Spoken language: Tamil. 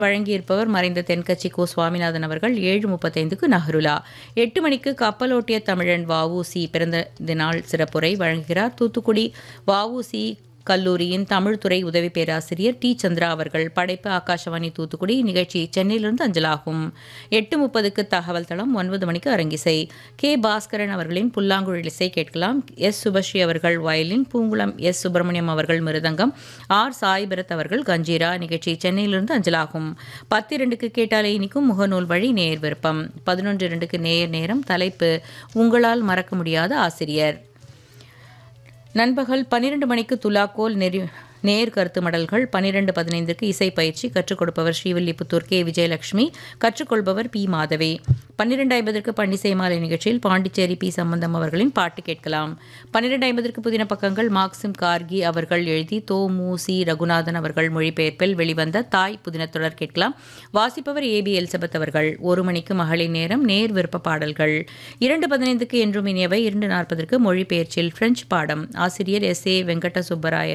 வழங்கியிருப்பவர் மறைந்த தென்கட்சி கோ சுவாமிநாதன் அவர்கள் ஏழு முப்பத்தைந்துக்கு நஹருலா எட்டு மணிக்கு கப்பலோட்டிய தமிழன் வஉசி பிறந்த நாள் சிறப்புரை வழங்குகிறார் தூத்துக்குடி வஉசி கல்லூரியின் தமிழ்துறை உதவி பேராசிரியர் டி சந்திரா அவர்கள் படைப்பு ஆகாஷவாணி தூத்துக்குடி நிகழ்ச்சி சென்னையிலிருந்து அஞ்சலாகும் எட்டு முப்பதுக்கு தகவல் தளம் ஒன்பது மணிக்கு அரங்கிசை கே பாஸ்கரன் அவர்களின் புல்லாங்குழல் இசை கேட்கலாம் எஸ் சுபஸ்ரீ அவர்கள் வயலின் பூங்குளம் எஸ் சுப்பிரமணியம் அவர்கள் மிருதங்கம் ஆர் சாய் பரத் அவர்கள் கஞ்சீரா நிகழ்ச்சி சென்னையிலிருந்து அஞ்சலாகும் பத்து இரண்டுக்கு கேட்டாலே இனிக்கும் முகநூல் வழி நேர் விருப்பம் பதினொன்று இரண்டுக்கு நேர் நேரம் தலைப்பு உங்களால் மறக்க முடியாத ஆசிரியர் நண்பகல் பன்னிரண்டு மணிக்கு துலாக்கோல் நெறி நேர் கருத்து மடல்கள் பன்னிரெண்டு பதினைந்திற்கு இசை பயிற்சி கற்றுக் கொடுப்பவர் ஸ்ரீவில்லிபுத்தூர் கே விஜயலட்சுமி கற்றுக்கொள்பவர் பி மாதவி பன்னிரெண்டு ஐம்பதற்கு பண்டிசை மாலை நிகழ்ச்சியில் பாண்டிச்சேரி பி சம்பந்தம் அவர்களின் பாட்டு கேட்கலாம் பன்னிரெண்டு ஐம்பதற்கு புதின பக்கங்கள் மார்க்சிம் கார்கி அவர்கள் எழுதி தோ மு சி ரகுநாதன் அவர்கள் மொழிபெயர்ப்பில் வெளிவந்த தாய் புதின தொடர் கேட்கலாம் வாசிப்பவர் ஏ பி எலிசபெத் அவர்கள் ஒரு மணிக்கு மகளிர் நேரம் நேர் விருப்ப பாடல்கள் இரண்டு பதினைந்துக்கு என்றும் இனியவை இரண்டு நாற்பதற்கு மொழிபெயர்ச்சியில் பிரெஞ்சு பாடம் ஆசிரியர் எஸ் ஏ வெங்கட சுப்பராயர்